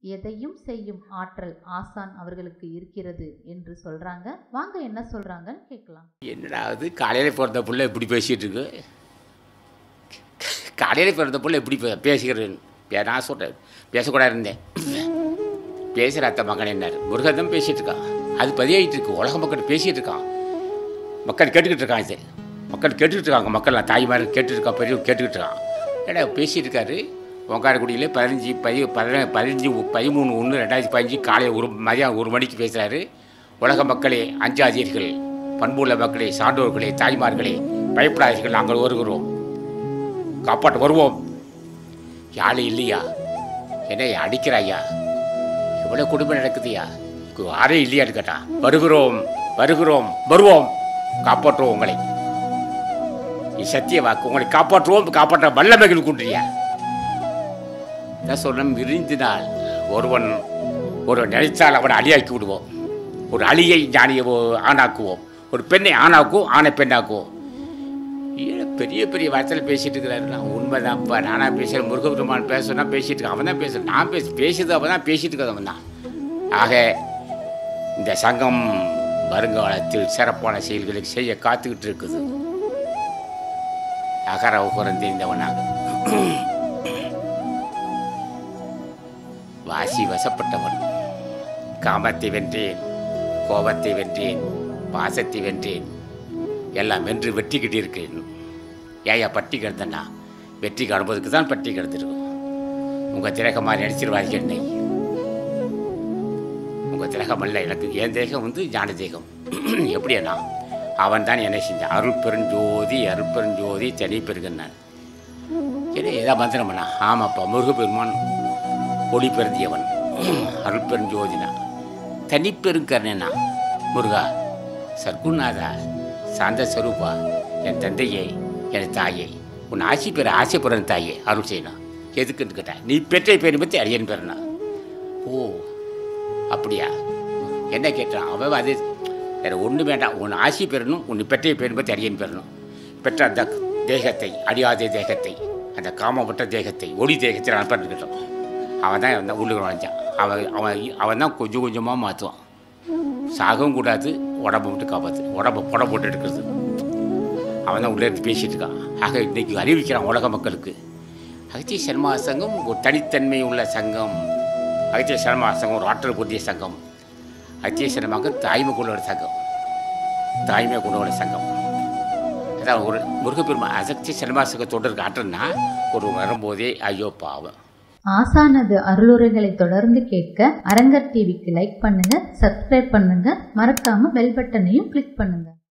எதையும் செய்யும் ஆற்றல் ஆசான் அவர்களுக்கு இருக்கிறது என்று சொல்றாங்க வாங்க என்ன சொல்றாங்கன்னு கேட்கலாம் என்னடா அது காலையில் பிறந்த புள்ள இப்படி பேசிகிட்டு இருக்கு காலையில் பிறந்த புள்ள இப்படி பே- பேசுகிறேன் பே- நான் சொல்கிறேன் பேசக்கூடாது இருந்தேன் பேசுகிற அத்தை மகன் என்னார் முருகன் பேசிகிட்டு இருக்கான் அது பதியாகிட்டு இருக்கு உலக மக்கள் பேசிகிட்டு இருக்கான் மக்கள் கேட்டுக்கிட்டு இருக்கான் இது மக்கள் கேட்டுக்கிட்டு இருக்காங்க மக்கள் தாய்மார் கேட்டுட்டு இருக்கா பெரிய கேட்டுக்கிட்டு இருக்கான் ஏடா பேசிகிட்டு இருக்காரு ஒங்காரக்குடியில் பதினஞ்சு பதி பதின பதினஞ்சு பதிமூணு ஒன்று ரெண்டாயிரத்தி பதினஞ்சு காலை ஒரு மதியம் ஒரு மணிக்கு பேசுகிறாரு உலக மக்களே அஞ்சாதீர்கள் பண்புள்ள மக்களே சான்றோர்களே தாய்மார்களே பயப்படாதீர்கள் நாங்கள் வருகிறோம் காப்பாற்ற வருவோம் யாழ் இல்லையா என்ன அடிக்கிறாய்யா எவ்வளோ குடும்பம் நடக்குதுயா யாரே இல்லையான்னு கேட்டான் வருகிறோம் வருகிறோம் வருவோம் காப்பாற்றுவோம் உங்களை நீ சத்திய வாக்கு உங்களை காப்பாற்றுவோம் காப்பாற்ற வல்லமைகள் குன்றியா என்ன சொல்றோம் விரிந்தினால் ஒருவன் ஒருவன் நினைத்தால் அவனை அழியாக்கி விடுவோம் ஒரு அழியை ஞானியை ஓ- ஆணாக்குவோம் ஒரு பெண்ணை ஆணாக்குவோம் ஆணை பெண்ணாக்குவோம் ஏன் பெரிய பெரிய வார்த்தையில் பேசிட்டு இருக்கிறாரு நான் உண்மைதான்ப்பா நானா பேசுகிறேன் முருகபெருமான் பேச சொன்னா பேசிட்டு இருக்கேன் அவன் தான் பேசுகிறேன் நான் பேச பேசுறது அவன் தான் பேசிட்டு இருக்கிறவன் தான் ஆக இந்த சங்கம் வருங்காலத்தில் சிறப்பான செயல்களை செய்ய காத்துக்கிட்டு இருக்குது அகர உகரம் தெரிந்தவனாக வாசி வசப்பட்டவன் காமத்தை வென்றேன் கோபத்தை வென்றேன் பாசத்தை வென்றேன் எல்லாம் வென்று வெற்றிக்கிட்டு இருக்கேன் ஏயா பட்டி கிடந்தண்ணா வெற்றி காணும்போதுக்கு தான் பட்டி கிடந்திருக்கும் உங்கள் திரகமாக நடிச்சிருவாங்க என்னை உங்கள் திரகம் அல்ல எனக்கு என் தேகம் வந்து ஞான தேகம் எப்படியண்ணா அவன் தான் என்னை செஞ்சான் அருள் பெருஞ்சோதி அருள் பெருஞ்சோதி தனி பெருகன்னான் என்ன ஏதா மந்திரமண்ணா ஆமாப்பா முருகப்பெருமான் ஒளி பெருந்தியவன் அருள் பெருஞ்சோதினா தனி பெருங்கருணா முருகா சர்க்குநாதா சாந்த ஸ்வரூபா என் தந்தையே என் தாயே உன் ஆசி பெற ஆசைப்படுற தாயே அருள் செய்யணும் எதுக்குன்னு கேட்டேன் நீ பெற்ற பேரை பற்றி அரியன் பெறனா ஓ அப்படியா என்ன கேட்டான் அவன் அது வேறு ஒன்று வேண்டாம் உன் ஆசி பெறணும் உன் பெற்ற பேரை பற்றி அரியன் பெறணும் பெற்ற அந்த தேகத்தை அழியாத தேகத்தை அந்த காமப்பட்ட தேகத்தை ஒளி தேகத்தை நான் பண்ணிக்கிட்டோம் அவன் தான் அந்த உள்ளுக்கு நுழைஞ்சான் அவன் அவன் அவன் தான் கொஞ்சம் கொஞ்சமாக மாற்றுவான் சாகவும் கூடாது உடம்பை விட்டு காப்பாற்று உடம்பை புட போட்டு எடுக்கிறது அவன் தான் உள்ளே இருந்து பேசிகிட்டு இருக்கான் ஆக இன்னைக்கு அறிவிக்கிறான் உலக மக்களுக்கு அகத்திய சர்மா சங்கம் ஒரு தனித்தன்மை உள்ள சங்கம் அகத்திய சர்மா சங்கம் ஒரு ஆற்றல் பொருந்திய சங்கம் அகத்திய சர்மாக்கு தாய்மை கொண்ட சங்கம் தாய்மை கொண்ட ஒரு சங்கம் அதான் ஒரு முருகப்பெருமா அகத்திய சர்மா சங்க தொடருக்கு ஆற்றல்னா ஒரு வரும்போதே ஐயோ பாவம் ஆசானது அருளுரைகளை தொடர்ந்து கேட்க அரங்கர் டிவிக்கு லைக் பண்ணுங்க சப்ஸ்கிரைப் பண்ணுங்க மறக்காம பெல் பட்டனையும் கிளிக் பண்ணுங்க